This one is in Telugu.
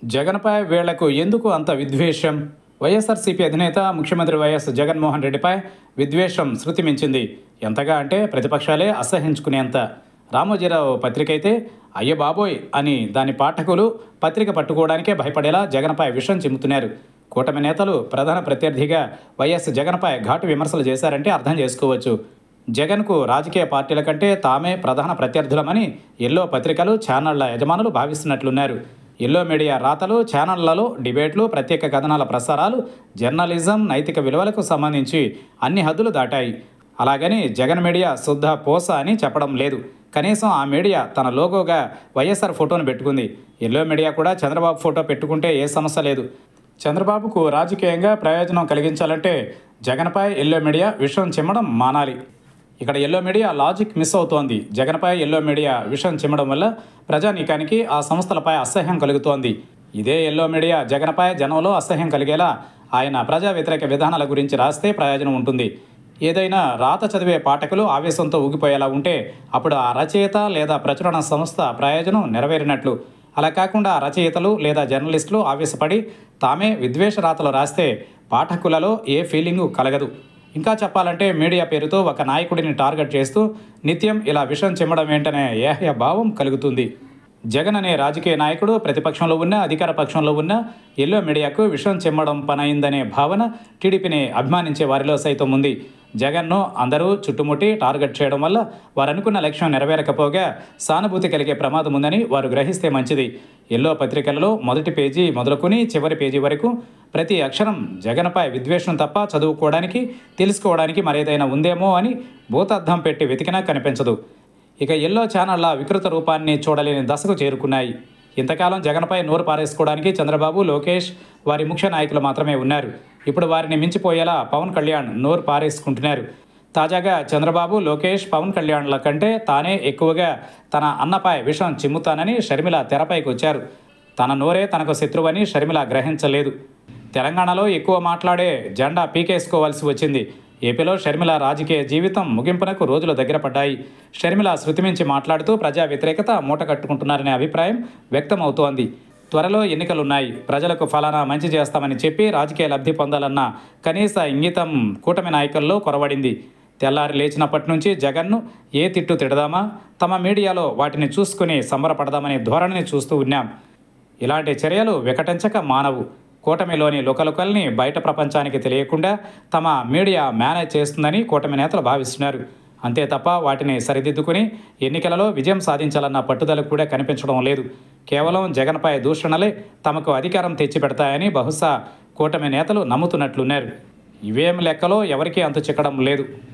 జగన్పై వీళ్లకు ఎందుకు అంత విద్వేషం వైఎస్ఆర్సీపీ అధినేత ముఖ్యమంత్రి వైఎస్ జగన్మోహన్ రెడ్డిపై విద్వేషం శృతి మించింది ఎంతగా అంటే ప్రతిపక్షాలే అసహించుకునేంత రామోజీరావు పత్రిక అయితే అయ్య బాబోయ్ అని దాని పాఠకులు పత్రిక పట్టుకోవడానికే భయపడేలా జగన్పై విషం చిమ్ముతున్నారు కూటమి నేతలు ప్రధాన ప్రత్యర్థిగా వైఎస్ జగన్పై ఘాటు విమర్శలు చేశారంటే అర్థం చేసుకోవచ్చు జగన్కు రాజకీయ పార్టీల కంటే తామే ప్రధాన ప్రత్యర్థులమని ఎల్లో పత్రికలు ఛానళ్ల యజమానులు భావిస్తున్నట్లున్నారు ఎల్లో మీడియా రాతలు ఛానళ్లలో డిబేట్లు ప్రత్యేక కథనాల ప్రసారాలు జర్నలిజం నైతిక విలువలకు సంబంధించి అన్ని హద్దులు దాటాయి అలాగని జగన్ మీడియా శుద్ధ పోస అని చెప్పడం లేదు కనీసం ఆ మీడియా తన లోగోగా వైఎస్ఆర్ ఫోటోను పెట్టుకుంది ఎల్లో మీడియా కూడా చంద్రబాబు ఫోటో పెట్టుకుంటే ఏ సమస్య లేదు చంద్రబాబుకు రాజకీయంగా ప్రయోజనం కలిగించాలంటే జగన్పై ఎల్లో మీడియా విషయం చిమ్మడం మానాలి ఇక్కడ ఎల్లో మీడియా లాజిక్ మిస్ అవుతోంది జగన్పై ఎల్లో మీడియా విషయం చిమ్మడం వల్ల ప్రజానీకానికి ఆ సంస్థలపై అసహ్యం కలుగుతోంది ఇదే ఎల్లో మీడియా జగన్పై జనంలో అసహ్యం కలిగేలా ఆయన ప్రజా వ్యతిరేక విధానాల గురించి రాస్తే ప్రయోజనం ఉంటుంది ఏదైనా రాత చదివే పాఠకులు ఆవేశంతో ఊగిపోయేలా ఉంటే అప్పుడు ఆ రచయిత లేదా ప్రచురణ సంస్థ ప్రయోజనం నెరవేరినట్లు అలా కాకుండా రచయితలు లేదా జర్నలిస్టులు ఆవేశపడి తామే విద్వేష రాతలు రాస్తే పాఠకులలో ఏ ఫీలింగు కలగదు ఇంకా చెప్పాలంటే మీడియా పేరుతో ఒక నాయకుడిని టార్గెట్ చేస్తూ నిత్యం ఇలా విషం చిమ్మడం ఏంటనే ఏహ్య భావం కలుగుతుంది జగన్ అనే రాజకీయ నాయకుడు ప్రతిపక్షంలో ఉన్న అధికార పక్షంలో ఉన్న ఎల్లో మీడియాకు విషం చిమ్మడం పనైందనే భావన టీడీపీని అభిమానించే వారిలో సైతం ఉంది జగన్ను అందరూ చుట్టుముట్టి టార్గెట్ చేయడం వల్ల వారు అనుకున్న లక్ష్యం నెరవేరకపోగా సానుభూతి కలిగే ప్రమాదం ఉందని వారు గ్రహిస్తే మంచిది ఎల్లో పత్రికలలో మొదటి పేజీ మొదలుకొని చివరి పేజీ వరకు ప్రతి అక్షరం జగన్పై విద్వేషం తప్ప చదువుకోవడానికి తెలుసుకోవడానికి మరేదైనా ఉందేమో అని భూతద్దం పెట్టి వెతికినా కనిపించదు ఇక ఎల్లో ఛానళ్ల వికృత రూపాన్ని చూడలేని దశకు చేరుకున్నాయి ఇంతకాలం జగన్పై నోరు పారేసుకోవడానికి చంద్రబాబు లోకేష్ వారి ముఖ్య నాయకులు మాత్రమే ఉన్నారు ఇప్పుడు వారిని మించిపోయేలా పవన్ కళ్యాణ్ నోరు పారేసుకుంటున్నారు తాజాగా చంద్రబాబు లోకేష్ పవన్ కళ్యాణ్ల కంటే తానే ఎక్కువగా తన అన్నపై విషం చిమ్ముతానని షర్మిల తెరపైకి వచ్చారు తన నోరే తనకు శత్రువని షర్మిల గ్రహించలేదు తెలంగాణలో ఎక్కువ మాట్లాడే జెండా పీకేసుకోవాల్సి వచ్చింది ఏపీలో షర్మిల రాజకీయ జీవితం ముగింపునకు రోజులు దగ్గర పడ్డాయి షర్మిల శృతిమించి మాట్లాడుతూ ప్రజా వ్యతిరేకత మూట కట్టుకుంటున్నారనే అభిప్రాయం వ్యక్తమవుతోంది త్వరలో ఎన్నికలున్నాయి ప్రజలకు ఫలానా మంచి చేస్తామని చెప్పి రాజకీయ లబ్ధి పొందాలన్న కనీస ఇంగితం కూటమి నాయకుల్లో కొరవడింది తెల్లారి లేచినప్పటి నుంచి జగన్ను ఏ తిట్టు తిడదామా తమ మీడియాలో వాటిని చూసుకుని సంబరపడదామనే ధోరణిని చూస్తూ ఉన్నాం ఇలాంటి చర్యలు వికటించక మానవు కూటమిలోని లుకలుకల్ని బయట ప్రపంచానికి తెలియకుండా తమ మీడియా మేనేజ్ చేస్తుందని కూటమి నేతలు భావిస్తున్నారు అంతే తప్ప వాటిని సరిదిద్దుకుని ఎన్నికలలో విజయం సాధించాలన్న పట్టుదల కూడా కనిపించడం లేదు కేవలం జగన్పై దూషణలే తమకు అధికారం తెచ్చిపెడతాయని బహుశా కూటమి నేతలు నమ్ముతున్నట్లున్నారు ఇవేం లెక్కలో ఎవరికీ అంతు చిక్కడం లేదు